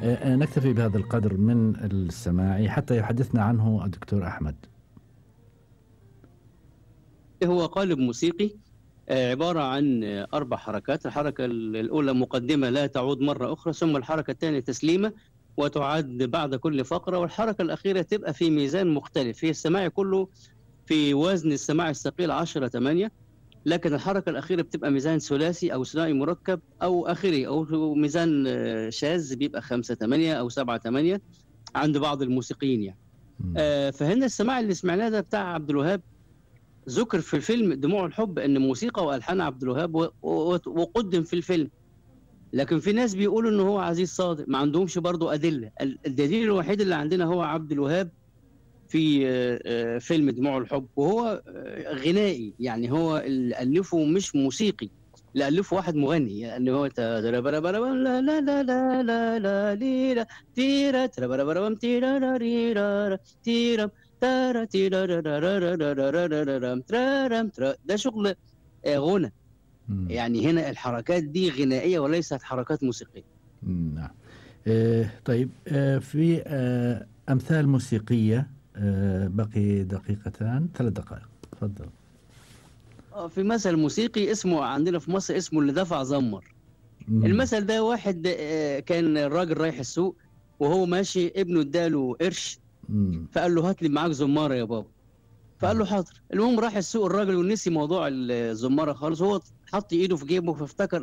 آه، نكتفي بهذا القدر من السماعي حتى يحدثنا عنه الدكتور أحمد هو قالب موسيقي آه، عبارة عن آه، أربع حركات الحركة الأولى مقدمة لا تعود مرة أخرى ثم الحركة الثانية تسليمة وتعاد بعد كل فقرة والحركة الأخيرة تبقى في ميزان مختلف هي السماعي كله في وزن السماعي الثقيل 10 8 لكن الحركة الأخيرة بتبقى ميزان ثلاثي أو ثنائي مركب أو آخري أو ميزان آه، شاذ بيبقى 5 8 أو 7 8 عند بعض الموسيقيين يعني آه فهنا السماع اللي سمعناه ده بتاع عبد الوهاب ذكر في الفيلم دموع الحب ان موسيقى والحان عبد الوهاب و- و- وقدم في الفيلم لكن في ناس بيقولوا ان هو عزيز صادق ما عندهمش برضو ادله ال- الدليل الوحيد اللي عندنا هو عبد الوهاب في آه، آه، فيلم دموع الحب وهو آه، غنائي يعني هو اللي الفه مش موسيقي اللي الفه واحد مغني يعني هو تا- دربربربم لا لا لا لا لا لا ليرا تيرا تربربربم تيرا را ريرا را تيرم تارا تيرا را را را را را را را را رام ترارم ترا ده شغل آه، غنى مم. يعني هنا الحركات دي غنائيه وليست حركات موسيقيه مم، نعم آه، طيب آه، في آه، أمثال موسيقية آه، بقي دقيقتان ثلاث دقائق تفضل آه، في مثل موسيقي اسمه عندنا في مصر اسمه اللي دفع زمر مم. المثل ده واحد آه، كان الراجل رايح السوق وهو ماشي ابنه اداله قرش مم. فقال له هات لي معاك زماره يا بابا فقال له حاضر المهم راح السوق الراجل ونسي موضوع الزماره خالص هو حط ايده في جيبه فافتكر